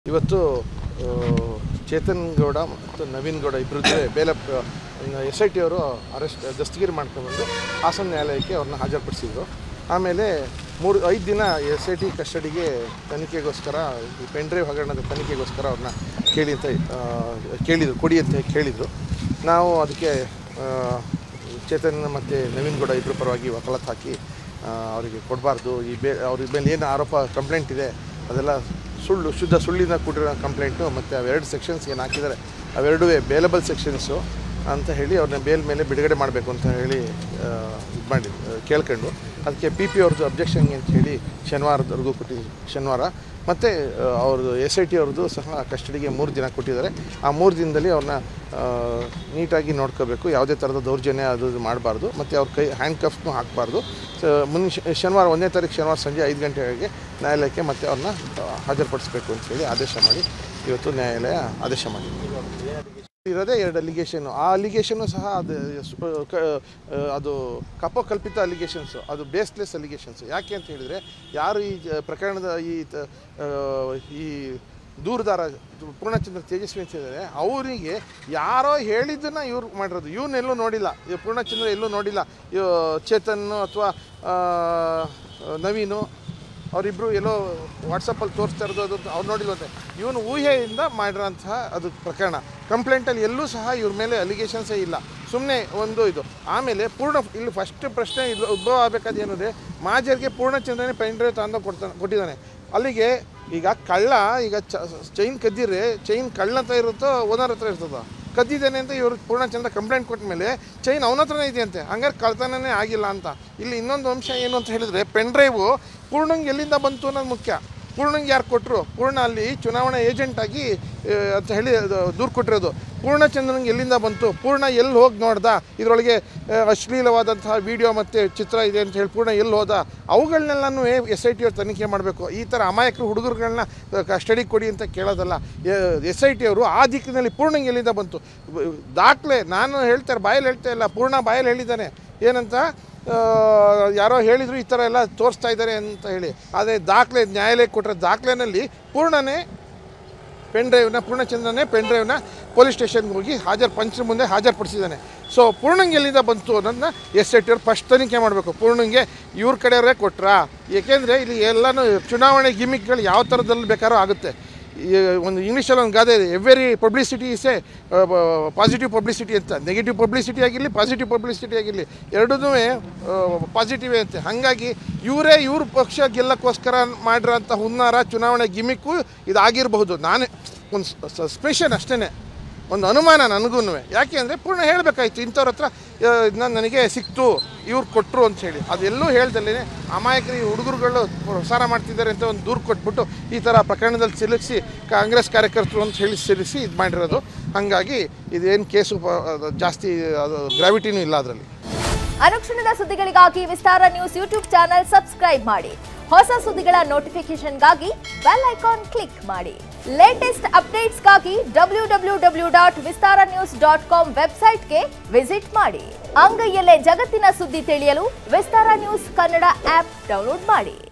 ಇವತ್ತು ಆ, ಚೇತನ್ ಗೌಡ ಮತ್ತು ನವೀನ್ ಗೌಡ ಇಬ್ಬರದ್ದು ಬೇಲೆ ಎಸ್ ಐ ಟಿ ಅವರು ಅರೆಸ್ಟ್ ದಸ್ತಗಿರಿ ಮಾಡ್ಕೊಂಡ್ಬಂದು ಹಾಸನ ನ್ಯಾಯಾಲಯಕ್ಕೆ ಅವ್ರನ್ನ ಹಾಜರುಪಡಿಸಿದ್ರು ಆಮೇಲೆ ಮೂರು ಐದು ದಿನ ಎಸ್ ಐ ಟಿ ಕಸ್ಟಡಿಗೆ ತನಿಖೆಗೋಸ್ಕರ ಈ ಪೆನ್ಡ್ರೈವ್ ಹಗರಣದ ತನಿಖೆಗೋಸ್ಕರ ಅವ್ರನ್ನ ಕೇಳಿ ಅಂತ ಆ, ಕೇಳಿದರು ಕೊಡಿ ಅಂತ ಕೇಳಿದರು ನಾವು ಅದಕ್ಕೆ ಆ, ಚೇತನ್ ಮತ್ತು ನವೀನ್ ಗೌಡ ಇಬ್ಬರ ಪರವಾಗಿ ವಕಾಲತ್ ಹಾಕಿ ಆ, ಅವರಿಗೆ ಕೊಡಬಾರ್ದು ಈ ಬೇ ಅವ್ರ ಮೇಲೆ ಏನು ಆರೋಪ ಕಂಪ್ಲೇಂಟ್ ಇದೆ ಅದೆಲ್ಲ ಸುಳ್ಳು ಶುದ್ಧ ಸುಳ್ಳಿನ ಕೂಡಿರೋ ಕಂಪ್ಲೇಂಟು ಮತ್ತು ಅವೆರಡು ಸೆಕ್ಷನ್ಸ್ ಏನು ಹಾಕಿದ್ದಾರೆ ಅವೆರಡೂ ಬೇಲಬಲ್ ಸೆಕ್ಷನ್ಸು ಅಂತ ಹೇಳಿ ಅವ್ರನ್ನ ಬೇಲ್ ಮೇಲೆ ಬಿಡುಗಡೆ ಮಾಡಬೇಕು ಅಂತ ಹೇಳಿ ಇದು ಮಾಡಿ ಆ, ಕೇಳ್ಕೊಂಡು ಅದಕ್ಕೆ ಪಿ ಪಿ ಅವ್ರದ್ದು ಅಬ್ಜೆಕ್ಷನ್ ಅಂತ ಹೇಳಿ ಶನಿವಾರದವರೆಗೂ ಕೊಟ್ಟಿದ್ದೀವಿ ಶನಿವಾರ ಮತ್ತು ಅವ್ರದ್ದು ಎಸ್ ಐ ಟಿ ಅವ್ರದ್ದು ಸಹ ಕಸ್ಟಡಿಗೆ ಮೂರು ದಿನ ಕೊಟ್ಟಿದ್ದಾರೆ ಆ ಮೂರು ದಿನದಲ್ಲಿ ಅವ್ರನ್ನ ಆ, ನೀಟಾಗಿ ನೋಡ್ಕೋಬೇಕು ಯಾವುದೇ ಥರದ ದೌರ್ಜನ್ಯ ಅದು ಇದು ಮಾಡಬಾರ್ದು ಮತ್ತು ಅವ್ರ ಕೈ ಹ್ಯಾಂಡ್ ಕಫ್ನು ಹಾಕಬಾರ್ದು ಮುನ್ ಶನಿವಾರ ಒಂದನೇ ತಾರೀಕು ಶನಿವಾರ ಸಂಜೆ ಐದು ಗಂಟೆಗೆ ನ್ಯಾಯಾಲಯಕ್ಕೆ ಮತ್ತೆ ಅವ್ರನ್ನ ಹಾಜರುಪಡಿಸಬೇಕು ಅಂತ ಹೇಳಿ ಆದೇಶ ಮಾಡಿ ಇವತ್ತು ನ್ಯಾಯಾಲಯ ಆದೇಶ ಮಾಡಿದೆ ಇರೋದೇ ಎರಡು ಅಲಿಗೇಷನ್ ಆ ಅಲಿಗೇಷನ್ನು ಸಹ ಅದು ಸು- ಕ- ಅದು ಕಪೋಕಲ್ಪಿತ ಅಲಿಗೇಷನ್ಸು ಅದು ಬೇಸ್ಲೆಸ್ ಅಲಿಗೇಷನ್ಸ್ ಯಾಕೆ ಅಂತ ಹೇಳಿದರೆ ಯಾರು ಈ ಜ- ಪ್ರಕರಣದ ಈ ತ- ಆ, ಈ ದೂರದಾರ ಪೂರ್ಣಚಂದ್ರ ತೇಜಸ್ವಿ ಅಂತ ಹೇಳಿದರೆ ಅವರಿಗೆ ಯಾರೋ ಹೇಳಿದ್ದನ್ನು ಇವ್ರು ಮಾಡಿರೋದು ಇವನ್ನೆಲ್ಲೂ ನೋಡಿಲ್ಲ ಈ ಪೂರ್ಣಚಂದ್ರ ಎಲ್ಲೂ ನೋಡಿಲ್ಲ ಇವ್ ಚೇತನ್ ಅಥವಾ ನವೀನು ಅವರಿಬ್ಬರು ಎಲ್ಲೋ ವಾಟ್ಸಪ್ಪಲ್ಲಿ ತೋರಿಸ್ತಾ ಇರೋದು ಅದು ಅವ್ರು ನೋಡಿಲ್ವಂತೆ ಇವನು ಊಹೆಯಿಂದ ಮಾಡಿರೋಂತಹ ಅದು ಪ್ರಕರಣ ಕಂಪ್ಲೇಂಟಲ್ಲಿ ಎಲ್ಲೂ ಸಹ ಇವ್ರ ಮೇಲೆ ಅಲಿಗೇಷನ್ಸೇ ಇಲ್ಲ ಸುಮ್ಮನೆ ಒಂದು ಇದು ಆಮೇಲೆ ಪೂರ್ಣ ಇಲ್ಲಿ ಫಸ್ಟ್ ಪ್ರಶ್ನೆ ಇದು ಉದ್ಭವ ಆಗಬೇಕಾದ ಏನಂದರೆ ಮಾಜರ್ಗೆ ಪೂರ್ಣಚಂದ್ರನೇ ಪೆನ್ ಡ್ರೈವ್ ತಗೊಂಡು ಕೊಡ್ತಾನೆ ಕೊಟ್ಟಿದ್ದಾನೆ ಅಲ್ಲಿಗೆ ಈಗ ಕಳ್ಳ ಈಗ ಚೈನ್ ಕದ್ದಿದ್ರೆ ಚೈನ್ ಕಳ್ಳ ಹತ್ರ ಇರುತ್ತೋ ಓನರ್ ಹತ್ರ ಇರ್ತದೋ ಕದ್ದಿದ್ದೇನೆ ಅಂತ ಇವರು ಪೂರ್ಣಚಂದ್ರ ಕಂಪ್ಲೇಂಟ್ ಕೊಟ್ಟ ಮೇಲೆ ಚೈನ್ ಅವನ ಹತ್ರನೇ ಇದೆಯಂತೆ ಹಂಗಾರೆ ಕಳ್ತನನೇ ಆಗಿಲ್ಲ ಅಂತ ಇಲ್ಲಿ ಇನ್ನೊಂದು ಅಂಶ ಏನು ಅಂತ ಹೇಳಿದರೆ ಪೆನ್ ಡ್ರೈವು ಪೂರ್ಣಂಗೆ ಎಲ್ಲಿಂದ ಬಂತು ಅನ್ನೋದು ಮುಖ್ಯ ಪೂರ್ಣಂಗೆ ಯಾರು ಕೊಟ್ಟರು ಪೂರ್ಣ ಅಲ್ಲಿ ಚುನಾವಣಾ ಏಜೆಂಟಾಗಿ ಆ, ಅಂತ ಹೇಳಿ ಅದು ದೂರು ಕೊಟ್ಟಿರೋದು ಪೂರ್ಣಚಂದ್ರನಿಗೆ ಎಲ್ಲಿಂದ ಬಂತು ಪೂರ್ಣ ಎಲ್ಲಿ ಹೋಗಿ ನೋಡ್ದ ಇದರೊಳಗೆ ಆ, ಅಶ್ಲೀಲವಾದಂತಹ ವಿಡಿಯೋ ಮತ್ತು ಚಿತ್ರ ಇದೆ ಅಂತ ಹೇಳಿ ಪೂರ್ಣ ಎಲ್ಲಿ ಹೋದ ಅವುಗಳನ್ನೆಲ್ಲನೂ ಎಸ್ ಐ ಟಿ ಅವ್ರು ತನಿಖೆ ಮಾಡಬೇಕು ಈ ಥರ ಅಮಾಯಕರು ಹುಡುಗರುಗಳನ್ನ ಕಸ್ಟಡಿ ಕೊಡಿ ಅಂತ ಕೇಳೋದಲ್ಲ ಎಸ್ ಐ ಟಿ ಅವರು ಆ ದಿಕ್ಕಿನಲ್ಲಿ ಪೂರ್ಣಂಗೆ ಎಲ್ಲಿಂದ ಬಂತು ದಾಖಲೆ ನಾನು ಹೇಳ್ತಾರೆ ಬಾಯಲ್ಲಿ ಹೇಳ್ತಾ ಇಲ್ಲ ಪೂರ್ಣ ಬಾಯಲ್ಲಿ ಹೇಳಿದ್ದಾನೆ ಏನಂತ ಆ, ಯಾರೋ ಹೇಳಿದರು ಈ ಥರ ಎಲ್ಲ ತೋರಿಸ್ತಾ ಇದ್ದಾರೆ ಅಂತ ಹೇಳಿ ಆದರೆ ದಾಖಲೆ ನ್ಯಾಯಾಲಯಕ್ಕೆ ಕೊಟ್ಟರೆ ದಾಖಲೆನಲ್ಲಿ ಪೂರ್ಣನೇ ಪೆನ್ ಡ್ರೈವ್ನ ಪೂರ್ಣಚಂದ್ರನೇ ಪೆನ್ ಡ್ರೈವ್ನ ಪೊಲೀಸ್ ಸ್ಟೇಷನ್ಗೆ ಹೋಗಿ ಹಾಜರು ಪಂಚರ ಮುಂದೆ ಹಾಜರುಪಡಿಸಿದ್ದಾನೆ ಸೊ ಪೂರ್ಣಂಗೆ ಎಲ್ಲಿಂದ ಬಂತು ಅನ್ನೋದನ್ನ ಎಸ್ ಐ ಟಿ ಅವ್ರು ಫಸ್ಟ್ ತನಿಖೆ ಮಾಡಬೇಕು ಪೂರ್ಣಂಗೆ ಇವ್ರ ಕಡೆಯವರೇ ಕೊಟ್ರಾ ಏಕೆಂದರೆ ಇಲ್ಲಿ ಎಲ್ಲನೂ ಚುನಾವಣೆ ಗಿಮಿಕ್ಗಳು ಯಾವ ಥರದಲ್ಲಿ ಬೇಕಾದ್ರೂ ಆಗುತ್ತೆ ಈ ಒಂದು ಇಂಗ್ಲೀಷಲ್ಲಿ ಒಂದು ಗಾದೆ ಇದೆ every publicity is positive publicity ಅಂತ ನೆಗೆಟಿವ್ ಪಬ್ಲಿಸಿಟಿ ಆಗಿರಲಿ ಪಾಸಿಟಿವ್ ಪಬ್ಲಿಸಿಟಿ ಆಗಿರಲಿ ಎರಡೂ ಪಾಸಿಟಿವೇ ಅಂತೆ ಹಾಗಾಗಿ ಇವರೇ ಇವ್ರ ಪಕ್ಷ ಗೆಲ್ಲಕ್ಕೋಸ್ಕರ ಮಾಡಿರೋಂಥ ಹುನ್ನಾರ ಚುನಾವಣೆ ಗಿಮಿಕ್ಕು ಇದಾಗಿರಬಹುದು ನಾನೇ ಒಂದು ಸಸ್ಪೆಷನ್ ಅಷ್ಟೇ ಒಂದು ಅನುಮಾನ ನನಗೂ ಯಾಕೆ ಅಂದರೆ ಪೂರ್ಣ ಹೇಳಬೇಕಾಯ್ತು ಇಂಥವ್ರ ಹತ್ರ ಆ, ಇದ್ನ ನನಗೆ ಸಿಕ್ತು ಇವ್ರು ಕೊಟ್ಟರು ಅಂತ ಹೇಳಿ ಅದೆಲ್ಲೂ ಹೇಳ್ದಲ್ಲೇ ಅಮಾಯಕರು ಈ ಹುಡುಗರುಗಳು ಪ್ರಸಾರ ಮಾಡ್ತಿದ್ದಾರೆ ಅಂತ ಒಂದು ದೂರು ಕೊಟ್ಬಿಟ್ಟು ಈ ಥರ ಪ್ರಕರಣದಲ್ಲಿ ಸಿಲುಕಿಸಿ ಕಾಂಗ್ರೆಸ್ ಕಾರ್ಯಕರ್ತರು ಅಂತ ಹೇಳಿ ಸಿಲಿಸಿ ಇದು ಮಾಡಿರೋದು ಹಾಗಾಗಿ ಇದೇನು ಕೇಸು ಪ- ಅದು ಜಾಸ್ತಿ ಅದು ಗ್ರಾವಿಟಿನೂ ಇಲ್ಲ ಅದರಲ್ಲಿ ಅನುಕ್ಷಣದ ಸುದ್ದಿಗಳಿಗಾಗಿ Vistara news YouTube channel subscribe ಮಾಡಿ ಹೊಸ ಸುದ್ದಿಗಳ ನೋಟಿಫಿಕೇಶನ್ಗಾಗಿ ಬೆಲ್ ಐಕಾನ್ ಕ್ಲಿಕ್ ಮಾಡಿ ಲೇಟೆಸ್ಟ್ ಅಪ್ಡೇಟ್ಸ್ಗಾಗಿ W W W dot Vistara news dot com ವೆಬ್ಸೈಟ್ಗೆ ವಿಸಿಟ್ ಮಾಡಿ ಅಂಗೈಯಲ್ಲೇ ಜಗತ್ತಿನ ಸುದ್ದಿ ತಿಳಿಯಲು Vistara news Kannada app download ಮಾಡಿ